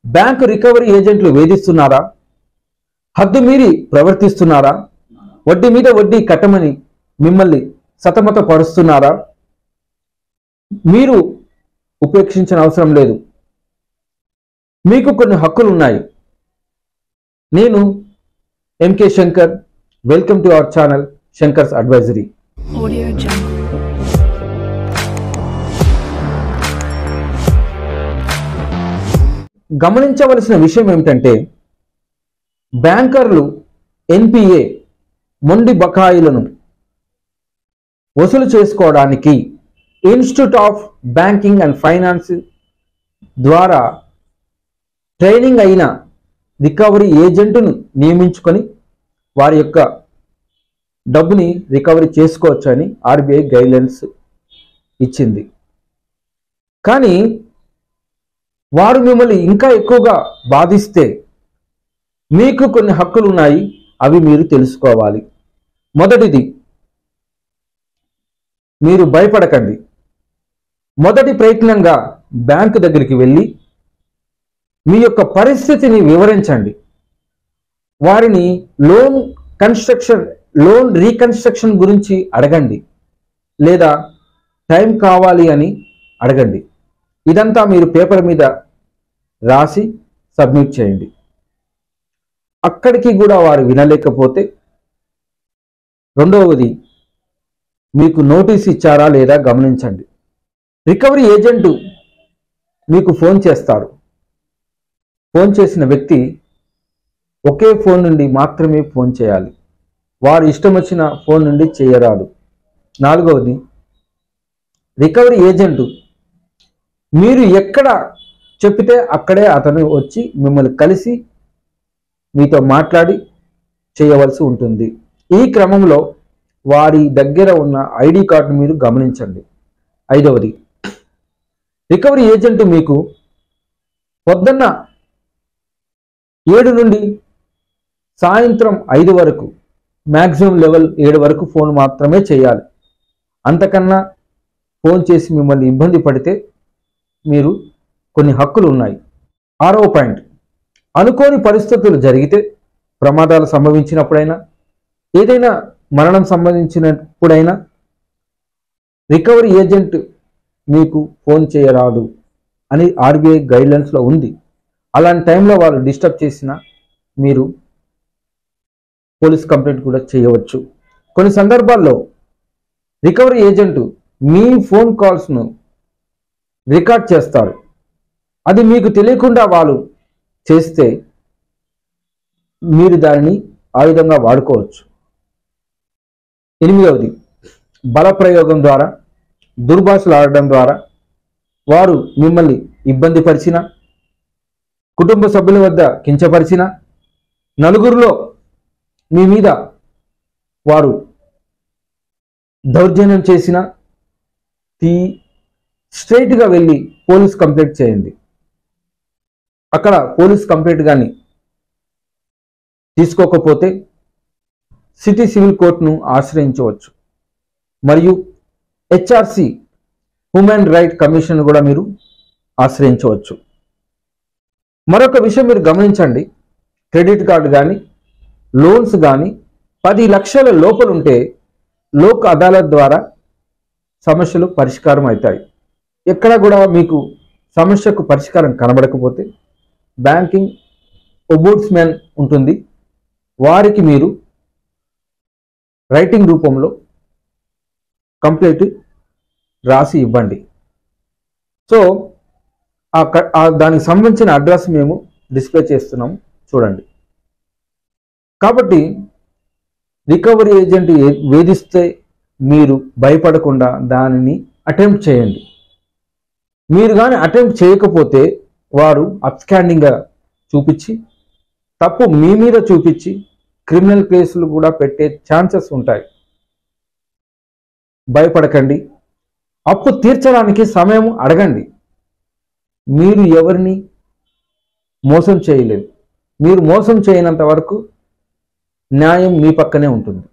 Bank recovery ఏజెంట్లు వేధిస్తున్నారా హద్దు మీరి ప్రవర్తిస్తున్నారా వడ్డీ మీద వడ్డీ కట్టమని మిమ్మల్ని సతమత పరుస్తున్నారా మీరు ఉపేక్షించిన అవసరం లేదు మీకు కొన్ని హక్కులు ఉన్నాయి నేను MK Shankar welcome to our channel శంకర్స్ అడ్వైజరీ Audio Jungle. గమనించవలసిన విషయం ఏమిటంటే బ్యాంకర్లు ఎన్పిఏ మొండి బకాయిలను వసూలు చేసుకోవడానికి institute of banking and finance ద్వారా ట్రైనింగ్ అయిన రికవరీ ఏజెంట్ను నియమించుకొని వారి యొక్క డబ్బుని రికవరీ చేసుకోవచ్చు అని ఆర్బీఐ గైడ్లైన్స్ ఇచ్చింది కానీ వారు మిమ్మల్ని ఇంకా ఎక్కువగా బాధిస్తే మీకు కొన్ని హక్కులు ఉన్నాయి అవి మీరు తెలుసుకోవాలి మొదటిది మీరు భయపడకండి మొదటి ప్రయత్నంగా బ్యాంకు దగ్గరికి వెళ్ళి మీ యొక్క పరిస్థితిని వివరించండి వారిని లోన్ కన్స్ట్రక్షన్ లోన్ రీకన్స్ట్రక్షన్ గురించి అడగండి లేదా టైం కావాలి అని అడగండి ఇదంతా మీరు పేపర్ మీద రాసి సబ్మిట్ చేయండి అక్కడికి కూడా వారు వినలేకపోతే రెండవది మీకు నోటీస్ ఇచ్చారా లేదా గమనించండి రికవరీ ఏజెంటు మీకు ఫోన్ చేస్తారు ఫోన్ చేసిన వ్యక్తి ఒకే ఫోన్ నుండి మాత్రమే ఫోన్ చేయాలి వారు ఇష్టం వచ్చిన ఫోన్ నుండి చేయరాదు నాలుగవది రికవరీ ఏజెంటు మీరు ఎక్కడ చెప్పితే అక్కడే అతను వచ్చి మిమ్మల్ని కలిసి మీతో మాట్లాడి చేయవలసి ఉంటుంది ఈ క్రమంలో వారి దగ్గర ఉన్న ఐడి కార్డు మీరు గమనించండి ఐదవది రికవరీ ఏజెంట్ మీకు పొద్దున్న ఏడు నుండి సాయంత్రం ఐదు వరకు మ్యాక్సిమం లెవెల్ ఏడు వరకు ఫోన్ మాత్రమే చేయాలి అంతకన్నా ఫోన్ చేసి మిమ్మల్ని ఇబ్బంది పడితే మీరు కొన్ని హక్కులు ఉన్నాయి ఆరవ పాయింట్ అనుకోని పరిస్థితులు జరిగితే ప్రమాదాలు సంభవించినప్పుడైనా ఏదైనా మరణం సంబంధించినప్పుడైనా రికవరీ ఏజెంట్ మీకు ఫోన్ చేయరాదు అని ఆర్బీఐ గైడ్లైన్స్లో ఉంది అలాంటి టైంలో వాళ్ళు డిస్టర్బ్ చేసినా మీరు పోలీస్ కంప్లైంట్ కూడా చేయవచ్చు కొన్ని సందర్భాల్లో రికవరీ ఏజెంట్ మీ ఫోన్ కాల్స్ను రికార్డ్ చేస్తారు అది మీకు తెలియకుండా వాళ్ళు చేస్తే మీరు దానిని ఆయుధంగా వాడుకోవచ్చు ఎనిమిదవది బలప్రయోగం ద్వారా దుర్భాషలు ఆడడం ద్వారా వారు మిమ్మల్ని ఇబ్బంది పరిచిన కుటుంబ సభ్యుల వద్ద కించపరిచిన నలుగురిలో మీ మీద వారు దౌర్జన్యం చేసిన తీ స్ట్రైట్గా వెళ్ళి పోలీస్ కంప్లైంట్ చేయండి అక్కడ పోలీస్ కంప్లైంట్ కానీ తీసుకోకపోతే సిటీ సివిల్ కోర్టును ఆశ్రయించవచ్చు మరియు హెచ్ఆర్సి హ్యూమన్ రైట్ కమిషన్ కూడా మీరు ఆశ్రయించవచ్చు మరొక విషయం మీరు గమనించండి క్రెడిట్ కార్డు కానీ లోన్స్ కానీ పది లక్షల లోపల ఉంటే లోక్ అదాలత్ ద్వారా సమస్యలు పరిష్కారం అవుతాయి ఎక్కడ కూడా మీకు సమస్యకు పరిష్కారం కనబడకపోతే బ్యాంకింగ్ ఒబూడ్స్మెన్ ఉంటుంది వారికి మీరు రైటింగ్ రూపంలో కంప్లీట్ రాసి ఇవ్వండి సో ఆ క- ఆ దానికి సంబంధించిన అడ్రస్ మేము డిస్ప్లే చేస్తున్నాము చూడండి కాబట్టి రికవరీ ఏజెంట్ ఏ- వేధిస్తే మీరు భయపడకుండా దానిని అటెంప్ట్ చేయండి మీరు కానీ అటెంప్ట్ చేయకపోతే వారు అప్స్కాండింగ్గా చూపించి తప్పు మీ మీద చూపించి క్రిమినల్ కేసులు కూడా పెట్టే ఛాన్సెస్ ఉంటాయి భయపడకండి అప్పు తీర్చడానికి సమయం అడగండి మీరు ఎవరిని మోసం చేయలేదు మీరు మోసం చేయనంత వరకు న్యాయం మీ పక్కనే ఉంటుంది